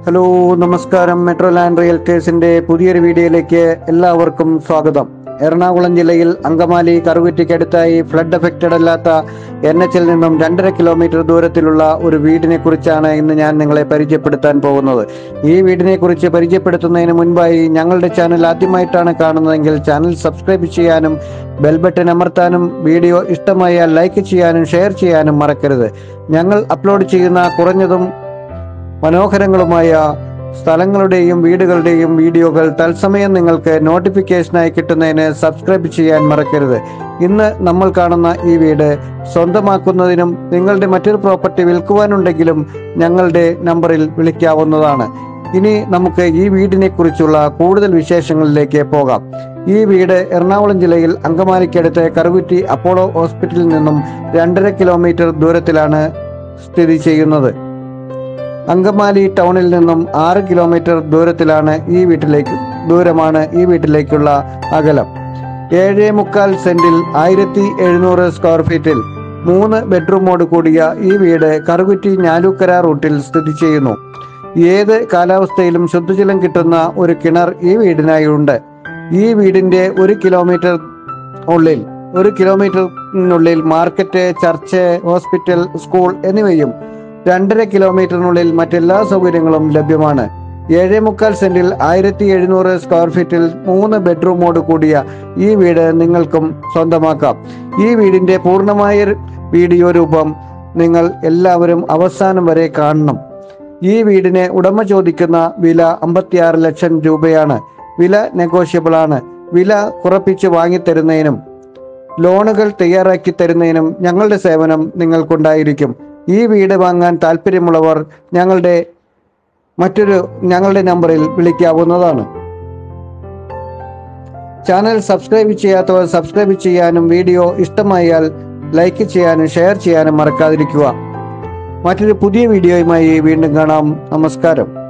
hello നമസ്കാരം metro land റിയൽറ്റേഴ്സിന്റെ പുതിയൊരു വീഡിയോയിലേക്ക് എല്ലാവർക്കും സ്വാഗതം എറണാകുളം ജില്ലയിൽ അങ്കമാലി കറുകുറ്റിക്കടുത്തായി ഫ്ലഡ് എഫക്റ്റഡ് അല്ലാത്ത എൻ എച്ചിൽ നിന്നും രണ്ടര കിലോമീറ്റർ ദൂരത്തിലുള്ള ഒരു വീടിനെ കുറിച്ചാണ് ഇന്ന് ഞാൻ നിങ്ങളെ പരിചയപ്പെടുത്താൻ പോകുന്നത് ഈ വീടിനെ കുറിച്ച് പരിചയപ്പെടുത്തുന്നതിന് മുൻപായി ഞങ്ങളുടെ ചാനൽ ആദ്യമായിട്ടാണ് കാണുന്നതെങ്കിൽ ചാനൽ സബ്സ്ക്രൈബ് ചെയ്യാനും ബെൽ ബട്ടൺ അമർത്താനും വീഡിയോ ഇഷ്ടമായാൽ ലൈക്ക് ചെയ്യാനും ഷെയർ ചെയ്യാനും മറക്കരുത് ഞങ്ങൾ അപ്ലോഡ് ചെയ്യുന്ന കുറഞ്ഞതും മനോഹരങ്ങളുമായ സ്ഥലങ്ങളുടെയും വീടുകളുടെയും വീഡിയോകൾ തത്സമയം നിങ്ങൾക്ക് നോട്ടിഫിക്കേഷനായി കിട്ടുന്നതിന് സബ്സ്ക്രൈബ് ചെയ്യാൻ മറക്കരുത് ഇന്ന് നമ്മൾ കാണുന്ന ഈ വീട് സ്വന്തമാക്കുന്നതിനും നിങ്ങളുടെ മറ്റൊരു പ്രോപ്പർട്ടി വിൽക്കുവാനുണ്ടെങ്കിലും ഞങ്ങളുടെ നമ്പറിൽ വിളിക്കാവുന്നതാണ് ഇനി നമുക്ക് ഈ വീടിനെ കുറിച്ചുള്ള കൂടുതൽ വിശേഷങ്ങളിലേക്ക് പോകാം ഈ വീട് എറണാകുളം ജില്ലയിൽ അങ്കമാലിക്കടുത്ത് കറുകുറ്റി അപ്പോളോ ഹോസ്പിറ്റലിൽ നിന്നും രണ്ടര കിലോമീറ്റർ ദൂരത്തിലാണ് സ്ഥിതി ചെയ്യുന്നത് അങ്കമാലി ടൗണിൽ നിന്നും ആറ് കിലോമീറ്റർ ദൂരത്തിലാണ് ഈ വീട്ടിലേക്ക് ദൂരമാണ് ഈ വീട്ടിലേക്കുള്ള അകലം ഏഴേ മുക്കാൽ സെന്റിൽ ആയിരത്തി എഴുന്നൂറ് സ്ക്വയർ ഫീറ്റിൽ മൂന്ന് ബെഡ്റൂമോട് കൂടിയ ഈ വീട് കറുകുറ്റി ഞാലൂക്കര റൂട്ടിൽ സ്ഥിതി ചെയ്യുന്നു ഏത് കാലാവസ്ഥയിലും ശുദ്ധജലം കിട്ടുന്ന ഒരു കിണർ ഈ വീടിനായി ഉണ്ട് ഈ വീടിന്റെ ഒരു കിലോമീറ്റർ ഉള്ളിൽ ഒരു കിലോമീറ്ററിനുള്ളിൽ മാർക്കറ്റ് ചർച്ച് ഹോസ്പിറ്റൽ സ്കൂൾ എന്നിവയും രണ്ടര കിലോമീറ്ററിനുള്ളിൽ മറ്റെല്ലാ സൗകര്യങ്ങളും ലഭ്യമാണ് ഏഴേ മുക്കാൽ സെന്റിൽ ആയിരത്തി എഴുന്നൂറ് സ്ക്വയർ ഫീറ്റിൽ മൂന്ന് ബെഡ്റൂമോട് കൂടിയ ഈ വീട് നിങ്ങൾക്കും സ്വന്തമാക്കാം ഈ വീടിന്റെ പൂർണ്ണമായ വീഡിയോ രൂപം നിങ്ങൾ എല്ലാവരും അവസാനം വരെ കാണണം ഈ വീടിന് ഉടമ ചോദിക്കുന്ന വില അമ്പത്തിയാറ് ലക്ഷം രൂപയാണ് വില നെഗോഷ്യബിൾ ആണ് വില കുറപ്പിച്ച് വാങ്ങിത്തരുന്നതിനും ലോണുകൾ തയ്യാറാക്കി തരുന്നതിനും ഞങ്ങളുടെ സേവനം നിങ്ങൾക്കുണ്ടായിരിക്കും ഈ വീട് വാങ്ങാൻ താല്പര്യമുള്ളവർ ഞങ്ങളുടെ മറ്റൊരു ഞങ്ങളുടെ നമ്പറിൽ വിളിക്കാവുന്നതാണ് ചാനൽ സബ്സ്ക്രൈബ് ചെയ്യാത്തവർ സബ്സ്ക്രൈബ് ചെയ്യാനും വീഡിയോ ഇഷ്ടമായാൽ ലൈക്ക് ചെയ്യാനും ഷെയർ ചെയ്യാനും മറക്കാതിരിക്കുക മറ്റൊരു പുതിയ വീഡിയോയുമായി വീണ്ടും കാണാം നമസ്കാരം